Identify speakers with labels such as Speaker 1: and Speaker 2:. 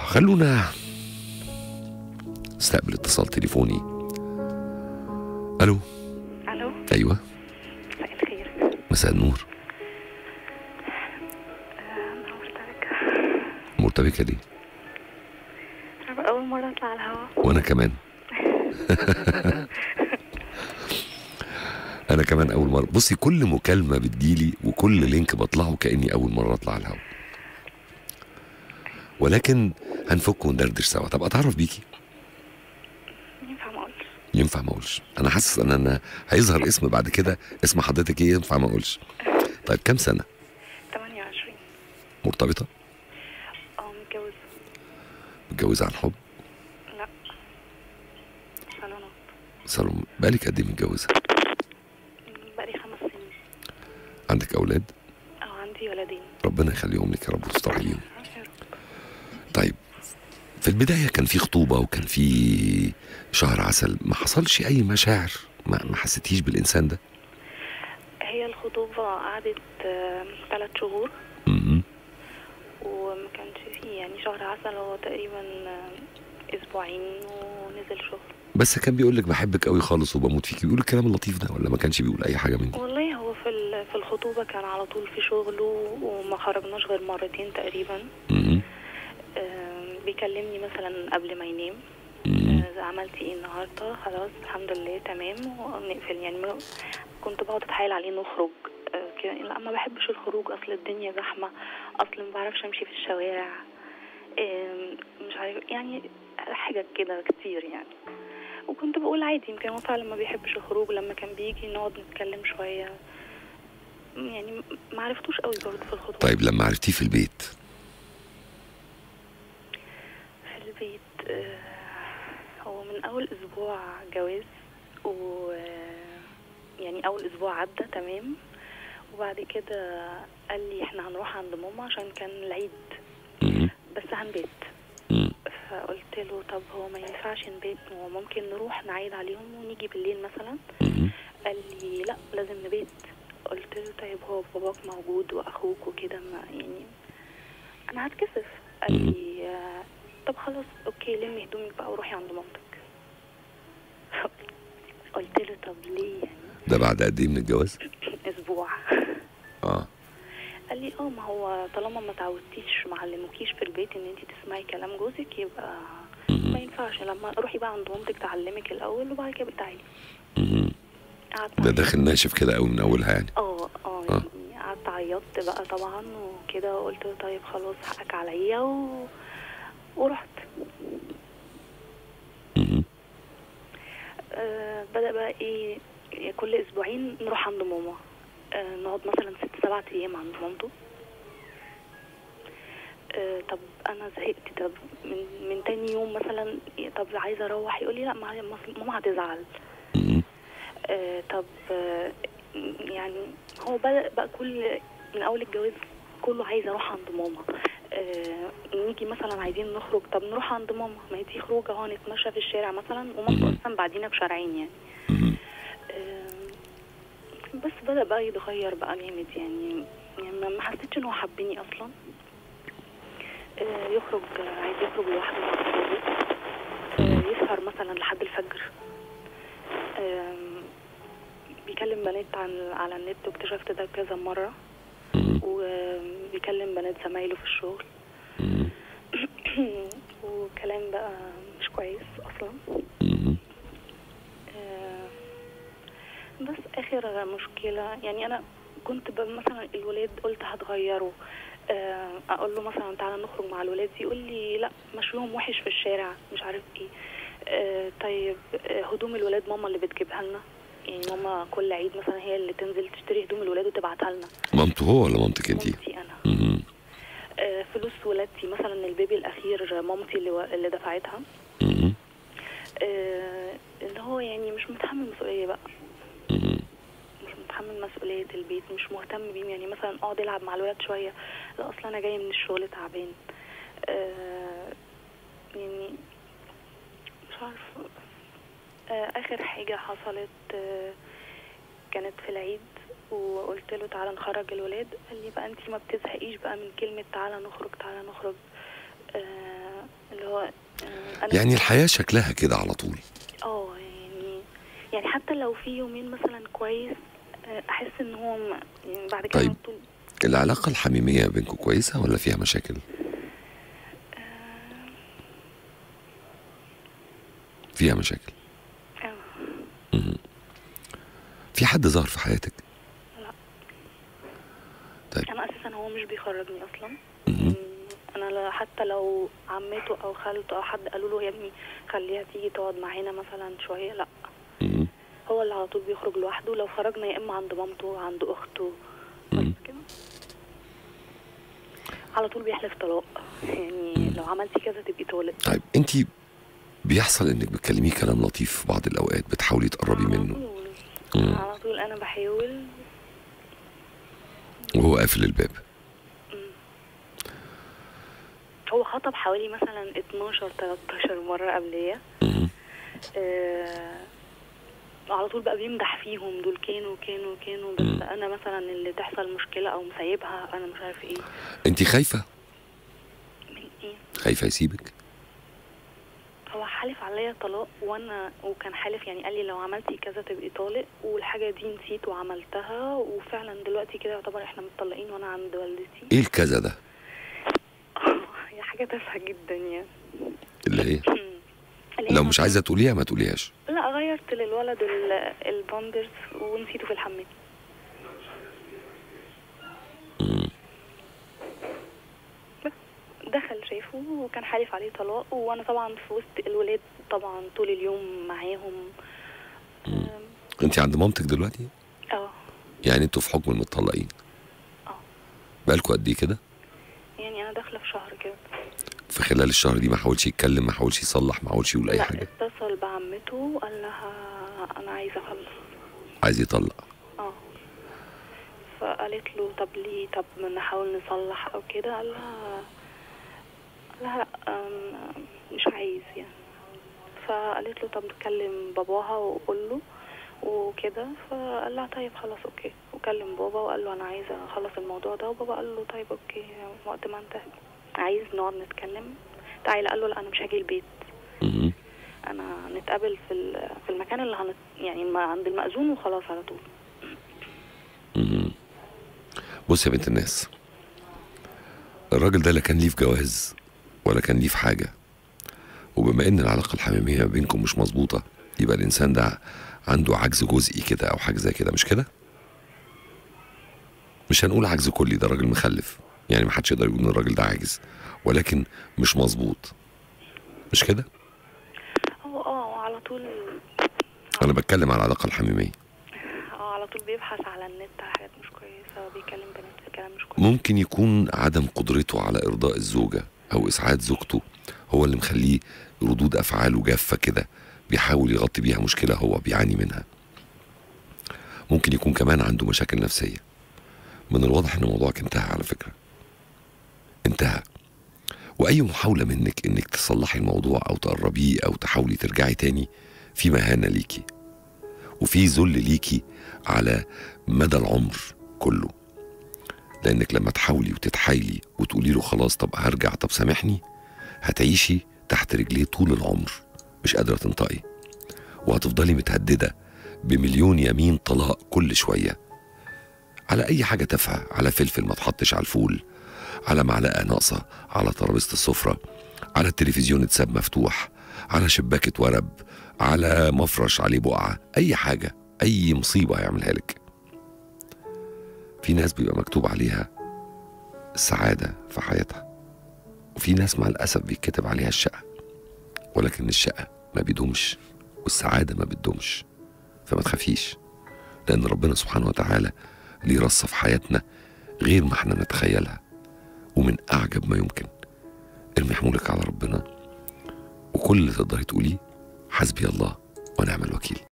Speaker 1: خلونا استقبل اتصال تليفوني الو
Speaker 2: الو
Speaker 1: ايوه
Speaker 2: مساء الخير
Speaker 1: مساء النور
Speaker 2: آه، انا مرتبكة
Speaker 1: مرتبكه ليه
Speaker 2: أنا اول مرة اطلع على الهوا
Speaker 1: وانا كمان انا كمان اول مره بصي كل مكالمه بتجيلي وكل لينك بطلعه كاني اول مره اطلع على الهواء ولكن هنفك وندردش سوا طب اتعرف بيكي
Speaker 2: ينفع ما اقولش
Speaker 1: ينفع ما اقولش انا حاسس ان انا هيظهر اسم بعد كده اسم حضرتك ايه ينفع ما اقولش طيب كام سنه
Speaker 2: 28
Speaker 1: مرتبطه
Speaker 2: اه متجوزة
Speaker 1: متجوزه عن حب
Speaker 2: لا صالونات
Speaker 1: سلام بالك قد ايه متجوزه
Speaker 2: بقالي خمس سنين
Speaker 1: عندك اولاد
Speaker 2: اه عندي ولدين
Speaker 1: ربنا يخليهم لك يا رب وتسترحيهم طيب في البداية كان في خطوبة وكان في شهر عسل ما حصلش أي مشاعر ما, ما حسيتيش بالإنسان ده
Speaker 2: هي الخطوبة قعدت ثلاث شهور
Speaker 1: مهم.
Speaker 2: وما كانش فيه يعني شهر عسل هو تقريبا آه، اسبوعين ونزل شغل
Speaker 1: بس كان بيقول لك بحبك قوي خالص وبموت فيكي بيقول الكلام اللطيف ده ولا ما كانش بيقول أي حاجة من دي
Speaker 2: والله هو في ال- في الخطوبة كان على طول في شغله وما خرجناش غير مرتين تقريبا
Speaker 1: مهم.
Speaker 2: آم، بيكلمني مثلا قبل ما ينام
Speaker 1: مهم.
Speaker 2: آه، عملتي ايه النهارده خلاص الحمد لله تمام ونقفل يعني ما كنت بقعد اتحايل عليه نخرج آه، كده لا ما بحبش الخروج اصل الدنيا زحمه اصل ما بعرفش امشي في الشوارع آم، مش عارف يعني حاجات كده كتير يعني وكنت بقول عادي يمكن هو فعلا ما بيحبش الخروج لما كان بيجي نقعد نتكلم شويه يعني ما عرفتوش قوي برضه في الخطوبه
Speaker 1: طيب لما عرفتيه في البيت
Speaker 2: في البيت آه، هو من اول اسبوع جواز و آه، يعني اول اسبوع عدى تمام وبعد كده قال لي احنا هنروح عند ماما عشان كان العيد
Speaker 1: مهم.
Speaker 2: بس هنبيت
Speaker 1: مم.
Speaker 2: فقلت له طب هو ما ينفعش نبيت هو ممكن نروح نعيد عليهم ونيجي بالليل مثلا
Speaker 1: مهم.
Speaker 2: قال لي لا لازم نبيت قلت له طيب هو باباك موجود واخوك وكده ما يعني انا هتكسف قال لي آه، طب خلاص اوكي لمي هدومك بقى وروحي عند مامتك قلت له طب ليه يعني
Speaker 1: ده بعد قد إيه من الجواز؟
Speaker 2: اسبوع
Speaker 1: آه
Speaker 2: قال لي اه ما هو طالما ما تعودتيش ما علموكيش في البيت ان انت تسمعي كلام جوزك يبقى
Speaker 1: مهم.
Speaker 2: ما ينفعش لما روحي بقى عند مامتك تعلمك الاول وبعد كده تعالي
Speaker 1: مهم.
Speaker 2: قعدت
Speaker 1: ده
Speaker 2: أعيط.
Speaker 1: داخل ناشف كده قوي من أولها يعني
Speaker 2: اه اه
Speaker 1: آه.
Speaker 2: يعني قعدت عيطت بقى طبعا وكده وقلت له طيب خلاص حقك عليا و... ورحت
Speaker 1: مهم.
Speaker 2: آه بدأ بقى ايه كل اسبوعين نروح عند ماما آه نقعد مثلا ست سبعة ايام عند مامته آه طب انا زهقت طب من, من تاني يوم مثلا طب عايزه اروح يقول لي لا ما- ما- ماما هتزعل
Speaker 1: مهم.
Speaker 2: آه طب آه يعني هو بدأ بقى كل من أول الجواز كله عايز أروح عند ماما آه نيجي مثلا عايزين نخرج طب نروح عند ماما ما هي دي خروجه اهو نتمشى في الشارع مثلا ومامته أصلا بعدينا بشارعين يعني
Speaker 1: مهم.
Speaker 2: آه بس بدأ بقى يتغير بقى جامد يعني يعني ما- ما حسيتش إن هو حبني أصلا آه يخرج آه، عايز يخرج لوحده مع أصحابه آه يسهر مثلا لحد الفجر آم، بيكلم بنات عن على النت واكتشفت ده كذا مرة
Speaker 1: مهم.
Speaker 2: وبيكلم بنات زمايله في الشغل
Speaker 1: مهم.
Speaker 2: وكلام بقى مش كويس أصلا
Speaker 1: مهم.
Speaker 2: آه، بس آخر مشكلة يعني أنا كنت ب- مثلا الولاد قلت هتغيروا آه، أقول له مثلا تعالى نخرج مع الولاد يقول لي لا مشيهم وحش في الشارع مش عارف ايه آه، طيب آه، هدوم الولاد ماما اللي بتجيبها لنا يعني ماما كل عيد مثلا هي اللي تنزل تشتري هدوم الولاد وتبعتها لنا
Speaker 1: مامته هو ولا مامتك انتي؟
Speaker 2: مامتي انا
Speaker 1: مهم.
Speaker 2: آه، فلوس ولادتي مثلا البيبي الاخير مامتي اللي, و- اللي دفعتها
Speaker 1: مهم.
Speaker 2: آه، اللي هو يعني مش متحمل مسؤوليه بقى
Speaker 1: مهم.
Speaker 2: مش متحمل مسؤولية البيت مش مهتم بيهم يعني مثلا اقعد العب مع الولاد شوية لا اصلا انا جاية من الشغل تعبان آه يعني مش عارفة آه اخر حاجة حصلت آه كانت في العيد وقلت له تعالى نخرج الولاد قال لي بقى انتي ما بتزهقيش بقى من كلمة تعالى نخرج تعالى نخرج آه انا
Speaker 1: يعني الحياه شكلها كده على طول
Speaker 2: اه يعني يعني حتى لو في يومين مثلا كويس آه، احس ان هو م- يعني بعد كده
Speaker 1: طيب.
Speaker 2: على طول
Speaker 1: العلاقه الحميميه بينكم كويسه ولا فيها مشاكل فيها مشاكل
Speaker 2: آه،
Speaker 1: مهم. في حد ظهر في حياتك
Speaker 2: انا اساسا هو مش بيخرجني اصلا
Speaker 1: مهم.
Speaker 2: مم، انا لا- حتى لو عمته او خالته او حد قالوا له يا ابني خليها تيجي تقعد معانا مثلا شويه لا
Speaker 1: مهم.
Speaker 2: هو اللي على طول بيخرج لوحده لو خرجنا يا اما عند مامته عند اخته
Speaker 1: مم.
Speaker 2: بس كده على طول بيحلف طلاق يعني لو عملتي كذا تبقي طالق
Speaker 1: طيب انت بيحصل انك بتكلميه كلام لطيف في بعض الاوقات بتحاولي تقربي
Speaker 2: على
Speaker 1: منه
Speaker 2: طول
Speaker 1: مم.
Speaker 2: على طول انا بحاول
Speaker 1: وهو قافل الباب
Speaker 2: هو خطب حوالي مثلا 12 13 مره قبليه
Speaker 1: مهم.
Speaker 2: آه على طول بقى بيمدح فيهم دول كانوا كانوا كانوا بس
Speaker 1: مم.
Speaker 2: انا مثلا اللي تحصل مشكله او مسيبها انا مش عارف ايه
Speaker 1: انت خايفه
Speaker 2: من ايه
Speaker 1: خايفه يسيبك
Speaker 2: هو حالف عليا طلاق وانا وكان حالف يعني قال لي لو عملتي كذا تبقي طالق والحاجه دي نسيت وعملتها وفعلا دلوقتي كده يعتبر احنا متطلقين وانا عند والدتي
Speaker 1: ايه الكذا ده
Speaker 2: هي حاجه تافهه جدا يعني
Speaker 1: اللي هي
Speaker 2: اللي هي
Speaker 1: لو مش
Speaker 2: مثلاً-
Speaker 1: عايزه تقوليها ما تقوليهاش
Speaker 2: لا غيرت للولد ال- البامبرز ونسيته في الحمام
Speaker 1: مم.
Speaker 2: دخل شافه وكان حالف عليه طلاق وانا طبعا في وسط الولاد طبعا طول اليوم معاهم
Speaker 1: مم. انت عند مامتك دلوقتي
Speaker 2: اه
Speaker 1: يعني انتوا في حكم المتطلقين
Speaker 2: اه
Speaker 1: بقالكوا قد ايه كده
Speaker 2: يعني انا داخله في شهر كده
Speaker 1: في خلال الشهر دي ما حاولش يتكلم ما حاولش يصلح ما حاولش يقول اي
Speaker 2: لا
Speaker 1: حاجه
Speaker 2: اتصل بعمته قال لها انا عايزه اخلص
Speaker 1: عايز يطلق
Speaker 2: اه فقالت له طب ليه طب ما نحاول نصلح او كده قال لها قال لها لا أم، مش عايز يعني فقالت له طب كلم باباها وقول له وكده فقال لها طيب خلاص اوكي وكلم بابا وقال له انا عايزه اخلص الموضوع ده وبابا قال له طيب اوكي وقت ما انت عايز نقعد نتكلم تعالى قال له لا انا مش هاجي البيت
Speaker 1: مهم.
Speaker 2: انا نتقابل في ال- في المكان اللي هنت يعني الم- عند المأذون وخلاص على طول
Speaker 1: مهم. بص يا بنت الناس الراجل ده لا كان ليه في جواز ولا كان ليه في حاجه وبما ان العلاقه الحميميه بينكم مش مظبوطه يبقى الانسان ده عنده عجز جزئي كده او حاجه زي كده مش كده مش هنقول عجز كلي ده راجل مخلف يعني ما حدش يقدر يقول ان الراجل ده عاجز ولكن مش مظبوط مش كده
Speaker 2: هو اه على طول
Speaker 1: انا بتكلم على العلاقه الحميميه
Speaker 2: اه على طول بيبحث على النت على حاجات مش كويسه وبيكلم بنات في كلام مش كويس
Speaker 1: ممكن يكون عدم قدرته على ارضاء الزوجه او اسعاد زوجته هو اللي مخليه ردود افعاله جافه كده بيحاول يغطي بيها مشكله هو بيعاني منها ممكن يكون كمان عنده مشاكل نفسيه من الواضح ان موضوعك انتهى على فكره انتهى واي محاوله منك انك تصلحي الموضوع او تقربيه او تحاولي ترجعي تاني في مهانه ليكي وفي ذل ليكي على مدى العمر كله لانك لما تحاولي وتتحايلي وتقولي له خلاص طب هرجع طب سامحني هتعيشي تحت رجليه طول العمر مش قادره تنطقي وهتفضلي متهدده بمليون يمين طلاق كل شويه على اي حاجه تافهه على فلفل ما تحطش على الفول على معلقه ناقصه على ترابيزه السفره على التلفزيون اتساب مفتوح على شباكه ورب على مفرش عليه بقعه اي حاجه اي مصيبه هيعملها لك في ناس بيبقى مكتوب عليها السعادة في حياتها وفي ناس مع الأسف بيتكتب عليها الشقة ولكن الشقة ما بيدومش والسعادة ما بتدومش فما تخافيش لأن ربنا سبحانه وتعالى ليه رصة في حياتنا غير ما احنا نتخيلها ومن أعجب ما يمكن ارمي حمولك على ربنا وكل اللي تقدري تقوليه حسبي الله ونعم الوكيل